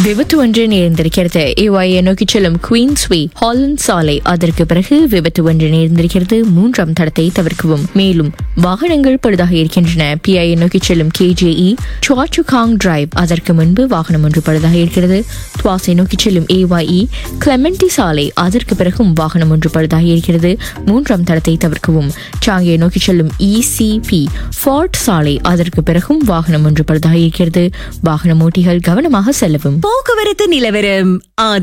விபத்து ஒன்று நேர்ந்திருக்கிறது ஏவாயை நோக்கி செல்லும் குயின்ஸ்வே ஹாலண்ட் சாலை அதற்கு பிறகு விபத்து ஒன்று நேர்ந்திருக்கிறது மூன்றாம் தடத்தை தவிர்க்கவும் மேலும் வாகனங்கள் பழுதாக இருக்கின்றன பிஐ நோக்கி செல்லும் கேஜேஇ சுவாச்சுகாங் டிரைவ் அதற்கு முன்பு வாகனம் ஒன்று பழுதாக இருக்கிறது துவாசை நோக்கி செல்லும் ஏவாஇ கிளமெண்டி சாலை அதற்கு பிறகும் வாகனம் ஒன்று பழுதாக இருக்கிறது மூன்றாம் தடத்தை தவிர்க்கவும் சாங்கியை நோக்கி செல்லும் இசிபி ஃபார்ட் சாலை அதற்கு பிறகும் வாகனம் ஒன்று பழுதாக இருக்கிறது வாகன ஓட்டிகள் கவனமாக செல்லவும் போக்குவரத்து நிலவரம் ஆதரவு